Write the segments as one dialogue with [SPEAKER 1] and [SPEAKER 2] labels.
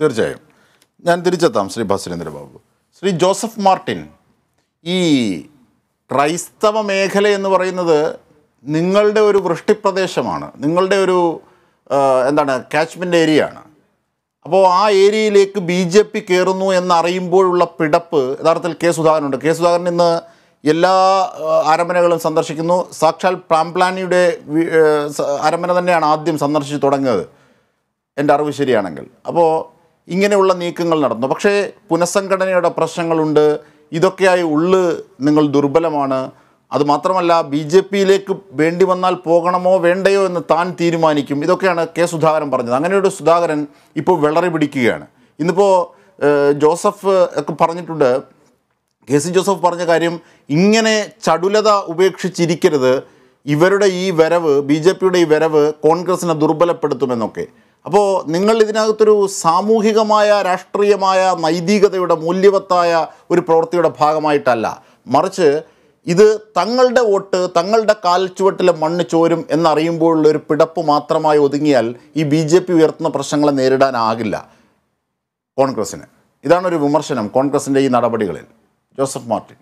[SPEAKER 1] തീർച്ചയായും ഞാൻ തിരിച്ചെത്താം ശ്രീ ഭാസുരേന്ദ്ര ബാബു ശ്രീ ജോസഫ് മാർട്ടിൻ ഈ ക്രൈസ്തവ മേഖല എന്ന് പറയുന്നത് നിങ്ങളുടെ ഒരു വൃഷ്ടിപ്രദേശമാണ് നിങ്ങളുടെ ഒരു ആ, എന്താണ് കാച്ച്മെൻ്റ് ഏരിയ ആണ് അപ്പോൾ ആ ഏരിയയിലേക്ക് ബി ജെ പി കയറുന്നു എന്നറിയുമ്പോഴുള്ള പിടപ്പ് യഥാർത്ഥത്തിൽ കെ സുധാകരനുണ്ട് കെ സുധാകരൻ ഇന്ന് എല്ലാ ആ, അരമനകളും സന്ദർശിക്കുന്നു സാക്ഷാൽ പാംപ്ലാനിയുടെ വി- ഏ, സ- അരമന തന്നെയാണ് ആദ്യം സന്ദർശിച്ച് തുടങ്ങിയത് എൻ്റെ അറിവ് ശരിയാണെങ്കിൽ അപ്പോൾ ഇങ്ങനെയുള്ള നീക്കങ്ങൾ നടന്നു പക്ഷേ പുനഃസംഘടനയുടെ പ്രശ്നങ്ങളുണ്ട് ഇതൊക്കെയായി ഉള്ള് നിങ്ങൾ ദുർബലമാണ് അതുമാത്രമല്ല ബി ജെ പിയിലേക്ക് വേണ്ടി വന്നാൽ പോകണമോ വേണ്ടയോ എന്ന് താൻ തീരുമാനിക്കും ഇതൊക്കെയാണ് കെ സുധാകരൻ പറഞ്ഞത് അങ്ങനെ ഒരു സുധാകരൻ ഇപ്പോൾ വിളറി പിടിക്കുകയാണ് ഇന്നിപ്പോൾ ഏഹ്, ജോസഫ് ഒക്കെ പറഞ്ഞിട്ടുണ്ട് കെ സി ജോസഫ് പറഞ്ഞ കാര്യം ഇങ്ങനെ ചടുലത ഉപേക്ഷിച്ചിരിക്കരുത് ഇവരുടെ ഈ വരവ് ബി ജെ പിയുടെ ഈ വരവ് കോൺഗ്രസിനെ ദുർബലപ്പെടുത്തുമെന്നൊക്കെ അപ്പോൾ നിങ്ങൾ ഇതിനകത്തൊരു സാമൂഹികമായ രാഷ്ട്രീയമായ നൈതികതയുടെ മൂല്യവത്തായ ഒരു പ്രവൃത്തിയുടെ ഭാഗമായിട്ടല്ല മറിച്ച് ഇത് തങ്ങളുടെ വോട്ട് തങ്ങളുടെ കാൽച്ചുവട്ടിലെ മണ്ണ് ചോരും എന്നറിയുമ്പോഴുള്ള ഒരു പിടപ്പ് മാത്രമായി ഒതുങ്ങിയാൽ ഈ ബി ജെ പി ഉയർത്തുന്ന പ്രശ്നങ്ങളെ നേരിടാനാകില്ല കോൺഗ്രസ്സിന് ഇതാണ് ഒരു വിമർശനം കോൺഗ്രസിൻ്റെ ഈ നടപടികളിൽ ജോസഫ് മാർട്ടിൻ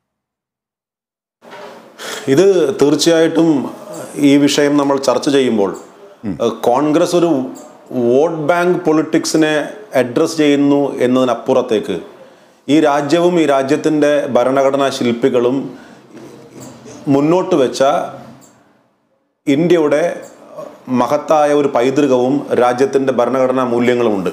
[SPEAKER 2] ഇത് തീർച്ചയായിട്ടും ഈ വിഷയം നമ്മൾ ചർച്ച ചെയ്യുമ്പോൾ ഏഹ്, കോൺഗ്രസ് ഒരു വോട്ട് ബാങ്ക് പൊളിറ്റിക്സിനെ അഡ്രസ് ചെയ്യുന്നു എന്നതിനപ്പുറത്തേക്ക് ഈ രാജ്യവും ഈ രാജ്യത്തിൻ്റെ ഭരണഘടനാ ശില്പികളും മുന്നോട്ട് വെച്ച ഇന്ത്യയുടെ മഹത്തായ ഒരു പൈതൃകവും രാജ്യത്തിൻ്റെ ഭരണഘടനാ മൂല്യങ്ങളുമുണ്ട്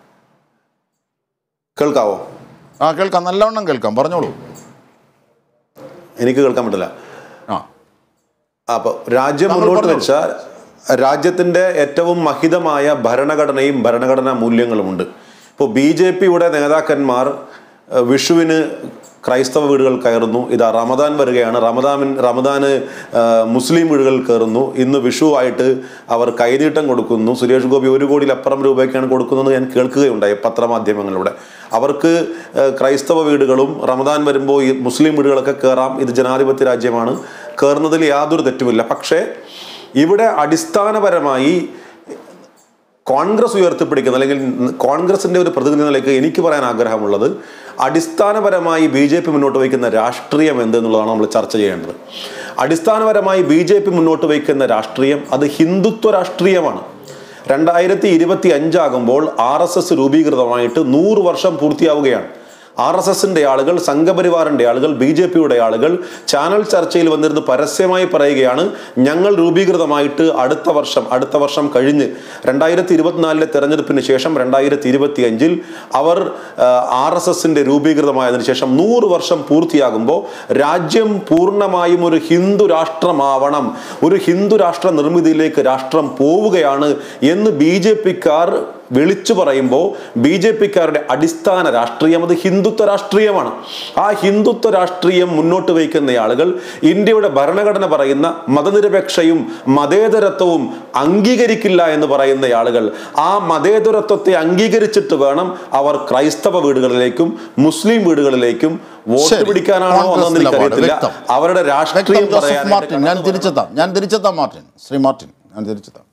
[SPEAKER 2] കേൾക്കാവോ
[SPEAKER 1] ആ കേൾക്കാം നല്ലവണ്ണം കേൾക്കാം പറഞ്ഞോളൂ
[SPEAKER 2] എനിക്ക് കേൾക്കാൻ പറ്റില്ല
[SPEAKER 1] ആ
[SPEAKER 2] അപ്പൊ രാജ്യം
[SPEAKER 1] താങ്കൾ
[SPEAKER 2] മുന്നോട്ട്
[SPEAKER 1] പറഞ്ഞോളൂ.
[SPEAKER 2] വെച്ച രാജ്യത്തിന്റെ ഏറ്റവും മഹിതമായ ഭരണഘടനയും ഭരണഘടനാ മൂല്യങ്ങളുമുണ്ട് ഇപ്പോൾ ബി ജെ പിയുടെ നേതാക്കന്മാർ ഏഹ്, വിഷുവിന് ക്രൈസ്തവ വീടുകൾ കയറുന്നു ഇതാ റമദാൻ വരികയാണ് റമദാൻ റമദാന് ഏഹ്, മുസ്ലിം വീടുകൾ കയറുന്നു ഇന്ന് വിഷു ആയിട്ട് അവർ കൈനീട്ടം കൊടുക്കുന്നു സുരേഷ് ഗോപി ഒരു കോടിയിലപ്പുറം രൂപയ്ക്കാണ് കൊടുക്കുന്നത് ഞാൻ കേൾക്കുകയുണ്ടായി പത്രമാധ്യമങ്ങളിലൂടെ അവർക്ക് ഏഹ്, ക്രൈസ്തവ വീടുകളും റമദാൻ വരുമ്പോൾ ഈ മുസ്ലിം വീടുകളൊക്കെ കയറാം ഇത് ജനാധിപത്യ രാജ്യമാണ് കയറുന്നതിൽ യാതൊരു തെറ്റുമില്ല പക്ഷേ ഇവിടെ അടിസ്ഥാനപരമായി കോൺഗ്രസ് ഉയർത്തിപ്പിടിക്കുന്ന അല്ലെങ്കിൽ കോൺഗ്രസിന്റെ ഒരു പ്രതിനിധി നിലയ്ക്ക് എനിക്ക് പറയാൻ ആഗ്രഹമുള്ളത് അടിസ്ഥാനപരമായി ബി ജെ പി മുന്നോട്ട് വയ്ക്കുന്ന രാഷ്ട്രീയം എന്ത് എന്നുള്ളതാണ് നമ്മൾ ചർച്ച ചെയ്യേണ്ടത് അടിസ്ഥാനപരമായി ബി ജെ പി മുന്നോട്ട് വയ്ക്കുന്ന രാഷ്ട്രീയം അത് ഹിന്ദുത്വ രാഷ്ട്രീയമാണ് രണ്ടായിരത്തി ഇരുപത്തി അഞ്ചാകുമ്പോൾ ആർ എസ് എസ് രൂപീകൃതമായിട്ട് നൂറ് വർഷം പൂർത്തിയാവുകയാണ് ആർ എസ് എസിന്റെ ആളുകൾ സംഘപരിവാറിന്റെ ആളുകൾ ബി ജെ പിയുടെ ആളുകൾ ചാനൽ ചർച്ചയിൽ വന്നിരുന്ന് പരസ്യമായി പറയുകയാണ് ഞങ്ങൾ രൂപീകൃതമായിട്ട് അടുത്ത വർഷം അടുത്ത വർഷം കഴിഞ്ഞ് രണ്ടായിരത്തി ഇരുപത്തിനാലിലെ തെരഞ്ഞെടുപ്പിന് ശേഷം രണ്ടായിരത്തി ഇരുപത്തി അഞ്ചിൽ അവർ ആർ എസ് എസിന്റെ രൂപീകൃതമായതിനു ശേഷം നൂറ് വർഷം പൂർത്തിയാകുമ്പോൾ രാജ്യം പൂർണ്ണമായും ഒരു ഹിന്ദു രാഷ്ട്രമാവണം ഒരു ഹിന്ദു രാഷ്ട്ര നിർമ്മിതിയിലേക്ക് രാഷ്ട്രം പോവുകയാണ് എന്ന് ബി ജെ പിക്കാർ വിളിച്ചു പറയുമ്പോൾ ബി ജെ പിക്കാരുടെ അടിസ്ഥാന രാഷ്ട്രീയം അത് ഹിന്ദുത്വ രാഷ്ട്രീയമാണ് ആ ഹിന്ദുത്വ രാഷ്ട്രീയം മുന്നോട്ട് വയ്ക്കുന്ന ആളുകൾ ഇന്ത്യയുടെ ഭരണഘടന പറയുന്ന മതനിരപേക്ഷയും മതേതരത്വവും അംഗീകരിക്കില്ല എന്ന് പറയുന്ന ആളുകൾ ആ മതേതരത്വത്തെ അംഗീകരിച്ചിട്ട് വേണം അവർ ക്രൈസ്തവ വീടുകളിലേക്കും മുസ്ലിം വീടുകളിലേക്കും വോട്ട്
[SPEAKER 1] ശരി.
[SPEAKER 2] പിടിക്കാനാണോ
[SPEAKER 1] കോൺഗ്രസ്
[SPEAKER 2] എന്നൊന്നും
[SPEAKER 1] നിലപാട്
[SPEAKER 2] എനിക്കറിയത്തില്ല
[SPEAKER 1] വ്യക്തം.
[SPEAKER 2] അവരുടെ
[SPEAKER 1] വ്യക്തം
[SPEAKER 2] രാഷ്ട്രീയം
[SPEAKER 1] ജോസഫ്
[SPEAKER 2] പറയാനായിട്ട്
[SPEAKER 1] മാർട്ടിൻ ഞാൻ തിരിച്ചെത്താം ഞാൻ തിരിച്ചെത്താം മാർട്ടിൻ ശ്രീ മാർട്ടിൻ ഞാൻ തിരിച്ചെത്താം